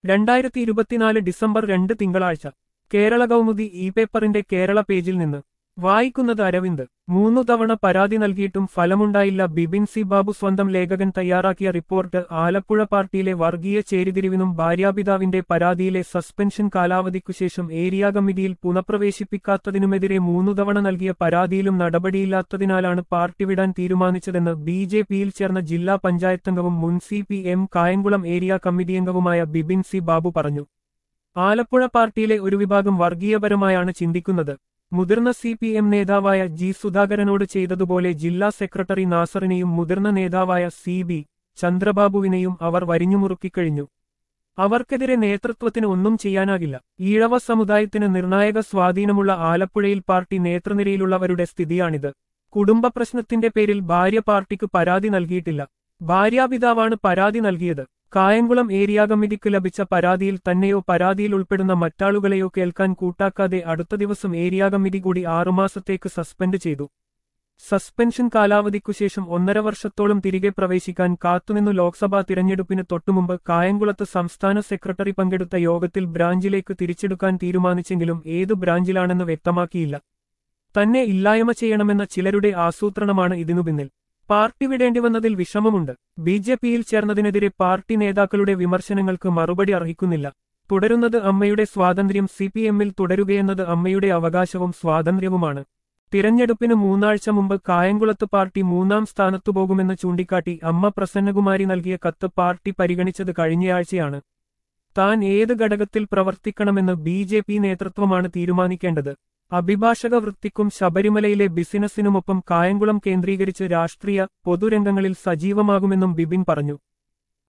രണ്ടായിരത്തി ഇരുപത്തിനാല് ഡിസംബർ രണ്ട് തിങ്കളാഴ്ച കേരള കൗമുദി ഇ പേപ്പറിന്റെ കേരള പേജിൽ നിന്ന് വായിക്കുന്നത് അരവിന്ദ് മൂന്നു തവണ പരാതി നൽകിയിട്ടും ഫലമുണ്ടായില്ല ബിബിൻ സി ബാബു സ്വന്തം ലേഖകൻ തയ്യാറാക്കിയ റിപ്പോർട്ട് ആലപ്പുഴ പാർട്ടിയിലെ വർഗീയ ചേരിതിരിവിനും ഭാര്യാപിതാവിന്റെ പരാതിയിലെ സസ്പെൻഷൻ കാലാവധിക്കുശേഷം ഏരിയ കമ്മിറ്റിയിൽ പുനഃപ്രവേശിപ്പിക്കാത്തതിനുമെതിരെ മൂന്നു തവണ നൽകിയ പരാതിയിലും നടപടിയില്ലാത്തതിനാലാണ് പാർട്ടി വിടാൻ തീരുമാനിച്ചതെന്ന് ബി ജെ പിയിൽ ചേർന്ന ജില്ലാ പഞ്ചായത്തംഗവും മുൻ C P M Kayamkulam area committee അംഗവുമായ ബിബിൻ സി ബാബു പറഞ്ഞു ആലപ്പുഴ പാർട്ടിയിലെ ഒരു വിഭാഗം വർഗീയപരമായാണ് ചിന്തിക്കുന്നത് മുതിർന്ന സി പി എം നേതാവായ ജി സുധാകരനോട് ചെയ്തതുപോലെ ജില്ലാ സെക്രട്ടറി നാസറിനെയും മുതിർന്ന നേതാവായ സി ബി ചന്ദ്രബാബുവിനെയും അവർ വരിഞ്ഞുമുറുക്കിക്കഴിഞ്ഞു അവർക്കെതിരെ നേതൃത്വത്തിന് ഒന്നും ചെയ്യാനാകില്ല ഈഴവ സമുദായത്തിന് നിർണായക സ്വാധീനമുള്ള ആലപ്പുഴയിൽ പാർട്ടി നേതൃനിരയിലുള്ളവരുടെ സ്ഥിതിയാണിത് കുടുംബ പ്രശ്നത്തിന്റെ പേരിൽ ഭാര്യ പാർട്ടിക്ക് പരാതി നൽകിയിട്ടില്ല ഭാര്യാപിതാവാണ് പരാതി നൽകിയത് കായംകുളം ഏരിയ കമ്മിറ്റിക്ക് ലഭിച്ച പരാതിയിൽ തന്നെയോ പരാതിയിൽ ഉൾപ്പെടുന്ന മറ്റാളുകളെയോ കേൾക്കാൻ കൂട്ടാക്കാതെ അടുത്ത ദിവസം ഏരിയ കമ്മിറ്റി കൂടി ആറുമാസത്തേക്ക് സസ്പെൻഡ് ചെയ്തു സസ്പെൻഷൻ കാലാവധിക്കുശേഷം ഒന്നര വർഷത്തോളം തിരികെ പ്രവേശിക്കാൻ കാത്തുനിന്നു ലോക്സഭാ തിരഞ്ഞെടുപ്പിന് തൊട്ടുമുമ്പ് കായംകുളത്ത് സംസ്ഥാന സെക്രട്ടറി പങ്കെടുത്ത യോഗത്തിൽ ബ്രാഞ്ചിലേക്ക് തിരിച്ചെടുക്കാൻ തീരുമാനിച്ചെങ്കിലും ഏതു ബ്രാഞ്ചിലാണെന്ന് വ്യക്തമാക്കിയില്ല തന്നെ ഇല്ലായ്മ ചെയ്യണമെന്ന ചിലരുടെ ആസൂത്രണമാണ് ഇതിനു പിന്നിൽ പാർട്ടി വിടേണ്ടി വന്നതിൽ വിഷമമുണ്ട് ബി ജെ പിയിൽ ചേർന്നതിനെതിരെ പാർട്ടി നേതാക്കളുടെ വിമർശനങ്ങൾക്ക് മറുപടി അർഹിക്കുന്നില്ല തുടരുന്നത് അമ്മയുടെ സ്വാതന്ത്ര്യം സി പി എമ്മിൽ തുടരുകയെന്നത് അമ്മയുടെ അവകാശവും സ്വാതന്ത്ര്യവുമാണ് തിരഞ്ഞെടുപ്പിന് മൂന്നാഴ്ച മുമ്പ് കായംകുളത്ത് പാർട്ടി മൂന്നാം സ്ഥാനത്തു പോകുമെന്ന് ചൂണ്ടിക്കാട്ടി അമ്മ പ്രസന്നകുമാരി നൽകിയ കത്ത് പാർട്ടി പരിഗണിച്ചത് കഴിഞ്ഞയാഴ്ചയാണ് താൻ ഏത് ഘടകത്തിൽ പ്രവർത്തിക്കണമെന്ന് ബി ജെ പി നേതൃത്വമാണ് തീരുമാനിക്കേണ്ടത് അഭിഭാഷക വൃത്തിക്കും ശബരിമലയിലെ ബിസിനസ്സിനുമൊപ്പം കായംകുളം കേന്ദ്രീകരിച്ച് രാഷ്ട്രീയ പൊതുരംഗങ്ങളിൽ സജീവമാകുമെന്നും ബിബിൻ പറഞ്ഞു